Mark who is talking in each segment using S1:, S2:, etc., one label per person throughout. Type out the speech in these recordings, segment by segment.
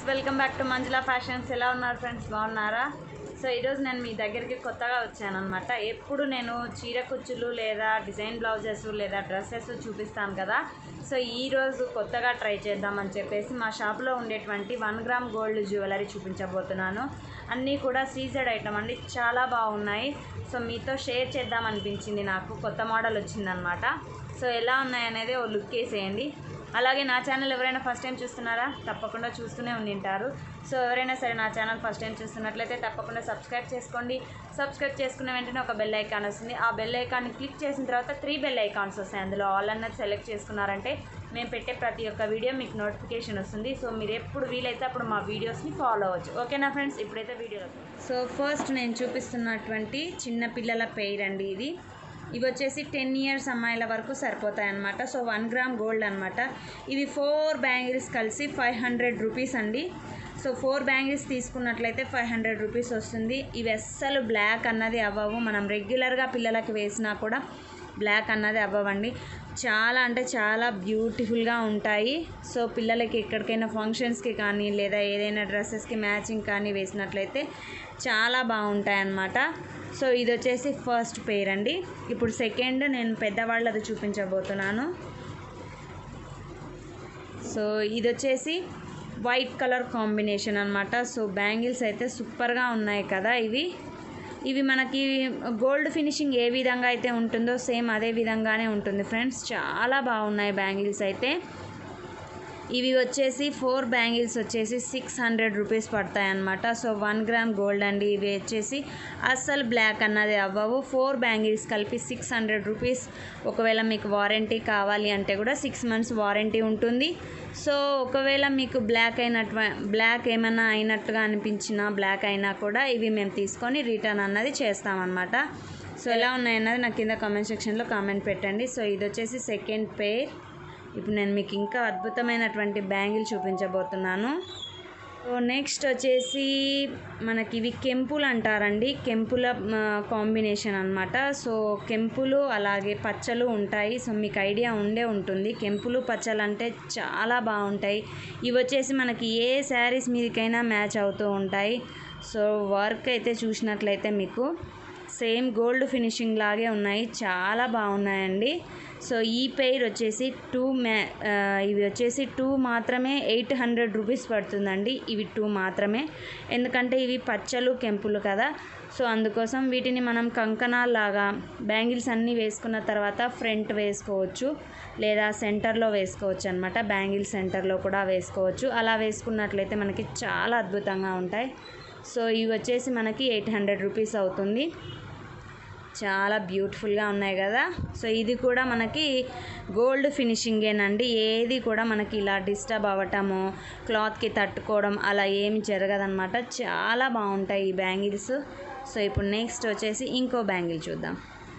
S1: welcome back to Manjula fashions ఎలా ఉన్నారు friends బాగున్నారా సో ఈరోజు నేను మీ దగ్గరికి కొత్తగా వచ్చాను అనమాట ఎప్పుడు నేను చీర కుచ్చులు లేదా డిజైన్ బ్లౌజెస్ లేదా డ్రెస్సెస్ చూపిస్తాను కదా సో ఈరోజు కొత్తగా ట్రై చేద్దామని చెప్పేసి మా షాప్లో ఉండేటువంటి వన్ గ్రామ్ గోల్డ్ జ్యువెలరీ చూపించబోతున్నాను అన్నీ కూడా సీజెడ్ ఐటమ్ అండి చాలా బాగున్నాయి సో మీతో షేర్ చేద్దాం అనిపించింది నాకు కొత్త మోడల్ వచ్చిందనమాట సో ఎలా ఉన్నాయనేది ఓ లుక్ వేసేయండి అలాగే నా ఛానల్ ఎవరైనా ఫస్ట్ టైం చూస్తున్నారా తప్పకుండా చూస్తూనే ఉండింటారు సో ఎవరైనా సరే నా ఛానల్ ఫస్ట్ టైం చూస్తున్నట్లయితే తప్పకుండా సబ్స్క్రైబ్ చేసుకోండి సబ్స్క్రైబ్ చేసుకున్న వెంటనే ఒక బెల్ ఐకాన్ వస్తుంది ఆ బెల్ ఐకాన్ని క్లిక్ చేసిన తర్వాత త్రీ బెల్ ఐకాన్స్ వస్తాయి అందులో ఆల్ అన్నది సెలెక్ట్ చేసుకున్నారంటే మేము పెట్టే ప్రతి ఒక్క వీడియో మీకు నోటిఫికేషన్ వస్తుంది సో మీరు ఎప్పుడు వీలైతే అప్పుడు మా వీడియోస్ని ఫాలో అవ్వచ్చు ఓకేనా ఫ్రెండ్స్ ఇప్పుడైతే వీడియో సో ఫస్ట్ నేను చూపిస్తున్నటువంటి చిన్న పిల్లల పెయిర్ అండి ఇది ఇవి వచ్చేసి టెన్ ఇయర్స్ అమ్మాయిల వరకు సరిపోతాయి అన్నమాట సో వన్ గ్రామ్ గోల్డ్ అనమాట ఇవి ఫోర్ బ్యాంగిల్స్ కలిసి ఫైవ్ హండ్రెడ్ రూపీస్ అండి సో ఫోర్ బ్యాంగిల్స్ తీసుకున్నట్లయితే ఫైవ్ హండ్రెడ్ రూపీస్ వస్తుంది ఇవి అస్సలు బ్లాక్ అన్నది అవ్వవు మనం రెగ్యులర్గా పిల్లలకి వేసినా కూడా బ్లాక్ అన్నది అవ్వవండి చాలా అంటే చాలా బ్యూటిఫుల్గా ఉంటాయి సో పిల్లలకి ఎక్కడికైనా ఫంక్షన్స్కి కానీ లేదా ఏదైనా డ్రెస్సెస్కి మ్యాచింగ్ కానీ వేసినట్లయితే చాలా బాగుంటాయి అన్నమాట సో ఇది వచ్చేసి ఫస్ట్ పేర్ అండి ఇప్పుడు సెకండ్ నేను పెద్దవాళ్ళది చూపించబోతున్నాను సో ఇది వచ్చేసి వైట్ కలర్ కాంబినేషన్ అనమాట సో బ్యాంగిల్స్ అయితే సూపర్గా ఉన్నాయి కదా ఇవి ఇవి మనకి గోల్డ్ ఫినిషింగ్ ఏ విధంగా అయితే ఉంటుందో సేమ్ అదే విధంగానే ఉంటుంది ఫ్రెండ్స్ చాలా బాగున్నాయి బ్యాంగిల్స్ అయితే ఇవి వచ్చేసి ఫోర్ బ్యాంగిల్స్ వచ్చేసి సిక్స్ హండ్రెడ్ రూపీస్ పడతాయి అన్నమాట సో వన్ గ్రామ్ గోల్డ్ అండి ఇవి వచ్చేసి అస్సలు బ్లాక్ అన్నది అవ్వవు ఫోర్ బ్యాంగిల్స్ కలిపి సిక్స్ హండ్రెడ్ రూపీస్ ఒకవేళ మీకు వారంటీ కావాలి అంటే కూడా సిక్స్ మంత్స్ వారంటీ ఉంటుంది సో ఒకవేళ మీకు బ్లాక్ అయినట్టు బ్లాక్ ఏమైనా అయినట్టుగా అనిపించినా బ్లాక్ అయినా కూడా ఇవి మేము తీసుకొని రిటర్న్ అన్నది చేస్తామన్నమాట సో ఎలా ఉన్నాయన్నది నాకు కింద కామెంట్ సెక్షన్లో కామెంట్ పెట్టండి సో ఇది వచ్చేసి సెకండ్ పేర్ ఇప్పుడు నేను మీకు ఇంకా అద్భుతమైనటువంటి బ్యాంగిల్ చూపించబోతున్నాను సో నెక్స్ట్ వచ్చేసి మనకి ఇవి కెంపులు అంటారండి కెంపుల కాంబినేషన్ అనమాట సో కెంపులు అలాగే పచ్చలు ఉంటాయి సో మీకు ఐడియా ఉండే ఉంటుంది కెంపులు పచ్చలు అంటే చాలా బాగుంటాయి ఇవి వచ్చేసి మనకి ఏ శారీస్ మీదకైనా మ్యాచ్ అవుతూ ఉంటాయి సో వర్క్ అయితే చూసినట్లయితే మీకు సేమ్ గోల్డ్ ఫినిషింగ్ లాగే ఉన్నాయి చాలా బాగున్నాయండి సో ఈ పెయిర్ వచ్చేసి టూ మ్యా ఇవి వచ్చేసి టూ మాత్రమే ఎయిట్ హండ్రెడ్ రూపీస్ పడుతుందండి ఇవి టూ మాత్రమే ఎందుకంటే ఇవి పచ్చలు కెంపులు కదా సో అందుకోసం వీటిని మనం కంకణాల్లాగా బ్యాంగిల్స్ అన్నీ వేసుకున్న తర్వాత ఫ్రంట్ వేసుకోవచ్చు లేదా సెంటర్లో వేసుకోవచ్చు అనమాట బ్యాంగిల్ సెంటర్లో కూడా వేసుకోవచ్చు అలా వేసుకున్నట్లయితే మనకి చాలా అద్భుతంగా ఉంటాయి సో ఇవి వచ్చేసి మనకి ఎయిట్ హండ్రెడ్ రూపీస్ అవుతుంది చాలా బ్యూటిఫుల్గా ఉన్నాయి కదా సో ఇది కూడా మనకి గోల్డ్ ఫినిషింగేనండి ఏది కూడా మనకి ఇలా డిస్టర్బ్ అవ్వటము క్లాత్కి తట్టుకోవడం అలా ఏమి జరగదన్నమాట చాలా బాగుంటాయి ఈ బ్యాంగిల్స్ సో ఇప్పుడు నెక్స్ట్ వచ్చేసి ఇంకో బ్యాంగిల్ చూద్దాం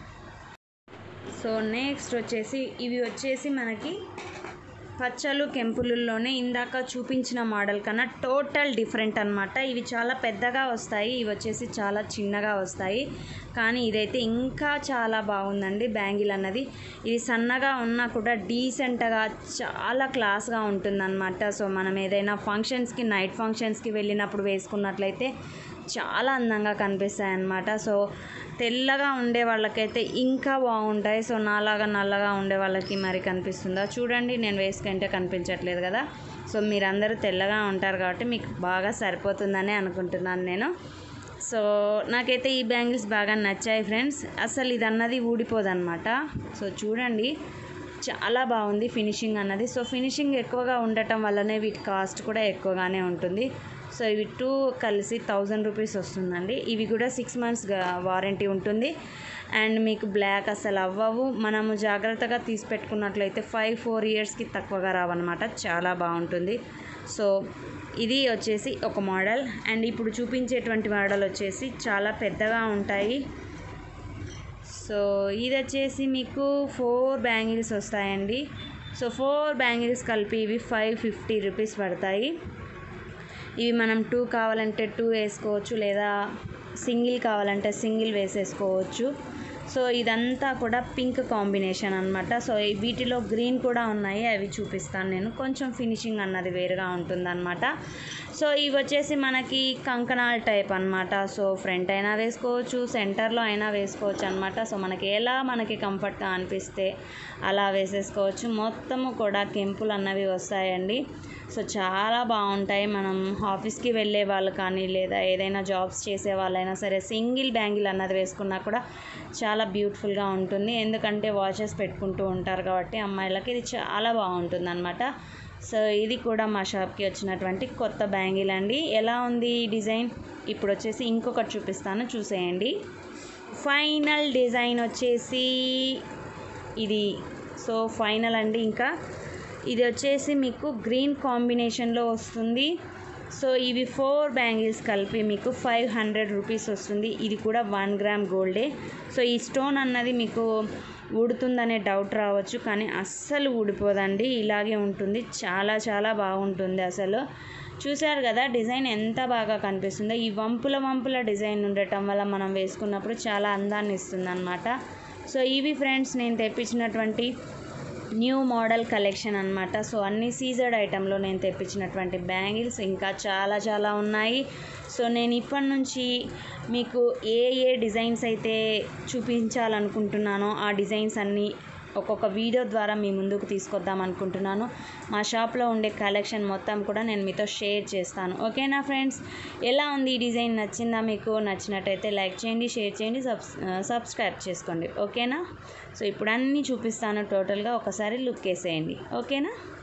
S1: సో నెక్స్ట్ వచ్చేసి ఇవి వచ్చేసి మనకి పచ్చలు కెంపులలోనే ఇందాక చూపించిన మోడల్ కన్నా టోటల్ డిఫరెంట్ అనమాట ఇవి చాలా పెద్దగా వస్తాయి ఇవి వచ్చేసి చాలా చిన్నగా వస్తాయి కానీ ఇదైతే ఇంకా చాలా బాగుందండి బ్యాంగిల్ అన్నది ఇది సన్నగా ఉన్నా కూడా డీసెంట్గా చాలా క్లాస్గా ఉంటుందన్నమాట సో మనం ఏదైనా ఫంక్షన్స్కి నైట్ ఫంక్షన్స్కి వెళ్ళినప్పుడు వేసుకున్నట్లయితే చాలా అందంగా కనిపిస్తాయి అన్నమాట సో తెల్లగా ఉండే వాళ్ళకైతే ఇంకా బాగుంటాయి సో నాలాగా నల్లగా ఉండే వాళ్ళకి మరి కనిపిస్తుందా చూడండి నేను వేసుకుంటే కనిపించట్లేదు కదా సో మీరందరూ తెల్లగా ఉంటారు కాబట్టి మీకు బాగా సరిపోతుందని అనుకుంటున్నాను నేను సో నాకైతే ఈ బ్యాంగిల్స్ బాగా నచ్చాయి ఫ్రెండ్స్ అసలు ఇది అన్నది ఊడిపోదన్నమాట సో చూడండి చాలా బాగుంది ఫినిషింగ్ అన్నది సో ఫినిషింగ్ ఎక్కువగా ఉండటం వల్లనే వీటి కాస్ట్ కూడా ఎక్కువగానే ఉంటుంది సో ఇవి టూ కలిసి థౌజండ్ రూపీస్ వస్తుందండి ఇవి కూడా సిక్స్ మంత్స్ వారంటీ ఉంటుంది అండ్ మీకు బ్లాక్ అసలు అవ్వవు మనము జాగ్రత్తగా తీసి పెట్టుకున్నట్లయితే ఫైవ్ ఫోర్ ఇయర్స్కి తక్కువగా రావన్నమాట చాలా బాగుంటుంది సో ఇది వచ్చేసి ఒక మోడల్ అండ్ ఇప్పుడు చూపించేటువంటి మోడల్ వచ్చేసి చాలా పెద్దగా ఉంటాయి సో ఇది వచ్చేసి మీకు ఫోర్ బ్యాంగిల్స్ వస్తాయండి సో ఫోర్ బ్యాంగిల్స్ కలిపి ఇవి ఫైవ్ ఫిఫ్టీ రూపీస్ పడతాయి ఇవి మనం టూ కావాలంటే టూ వేసుకోవచ్చు లేదా సింగిల్ కావాలంటే సింగిల్ వేసేసుకోవచ్చు సో ఇదంతా కూడా పింక్ కాంబినేషన్ అనమాట సో ఈ వీటిలో గ్రీన్ కూడా ఉన్నాయి అవి చూపిస్తాను నేను కొంచెం ఫినిషింగ్ అన్నది వేరుగా ఉంటుందన్నమాట సో ఇవి వచ్చేసి మనకి కంకణాల టైప్ అనమాట సో ఫ్రంట్ అయినా వేసుకోవచ్చు సెంటర్లో అయినా వేసుకోవచ్చు అనమాట సో మనకి ఎలా మనకి కంఫర్ట్గా అనిపిస్తే అలా వేసేసుకోవచ్చు మొత్తము కూడా కెంపులు అన్నవి వస్తాయండి సో చాలా బాగుంటాయి మనం ఆఫీస్కి వెళ్ళే వాళ్ళు కానీ లేదా ఏదైనా జాబ్స్ చేసే వాళ్ళైనా సరే సింగిల్ బ్యాంగిల్ అన్నది వేసుకున్నా కూడా చాలా బ్యూటిఫుల్గా ఉంటుంది ఎందుకంటే వాచెస్ పెట్టుకుంటూ ఉంటారు కాబట్టి అమ్మాయిలకి ఇది చాలా బాగుంటుంది అనమాట సో ఇది కూడా మా షాప్కి వచ్చినటువంటి కొత్త బ్యాంగిల్ అండి ఎలా ఉంది ఈ డిజైన్ ఇప్పుడు వచ్చేసి ఇంకొకటి చూపిస్తాను చూసేయండి ఫైనల్ డిజైన్ వచ్చేసి ఇది సో ఫైనల్ అండి ఇంకా ఇది వచ్చేసి మీకు గ్రీన్ కాంబినేషన్లో వస్తుంది సో ఇవి ఫోర్ బ్యాంగిల్స్ కలిపి మీకు ఫైవ్ హండ్రెడ్ రూపీస్ వస్తుంది ఇది కూడా వన్ గ్రామ్ గోల్డే సో ఈ స్టోన్ అన్నది మీకు ఊడుతుందనే డౌట్ రావచ్చు కానీ అస్సలు ఊడిపోదండి ఇలాగే ఉంటుంది చాలా చాలా బాగుంటుంది అసలు చూశారు కదా డిజైన్ ఎంత బాగా కనిపిస్తుందో ఈ వంపుల వంపుల డిజైన్ ఉండటం వల్ల మనం వేసుకున్నప్పుడు చాలా అందాన్ని ఇస్తుంది అనమాట సో ఇవి ఫ్రెండ్స్ నేను తెప్పించినటువంటి న్యూ మోడల్ కలెక్షన్ అనమాట సో అన్ని సీజర్డ్ ఐటెంలో నేను తెప్పించినటువంటి బ్యాంగిల్స్ ఇంకా చాలా చాలా ఉన్నాయి సో నేను ఇప్పటి నుంచి మీకు ఏ ఏ డిజైన్స్ అయితే చూపించాలనుకుంటున్నానో ఆ డిజైన్స్ అన్నీ ఒక్కొక్క వీడియో ద్వారా మీ ముందుకు తీసుకొద్దాం అనుకుంటున్నాను మా షాప్లో ఉండే కలెక్షన్ మొత్తం కూడా నేను మీతో షేర్ చేస్తాను ఓకేనా ఫ్రెండ్స్ ఎలా ఉంది ఈ డిజైన్ నచ్చిందా మీకు నచ్చినట్టయితే లైక్ చేయండి షేర్ చేయండి సబ్స్ సబ్స్క్రైబ్ చేసుకోండి ఓకేనా సో ఇప్పుడు అన్నీ చూపిస్తాను టోటల్గా ఒకసారి లుక్ వేసేయండి ఓకేనా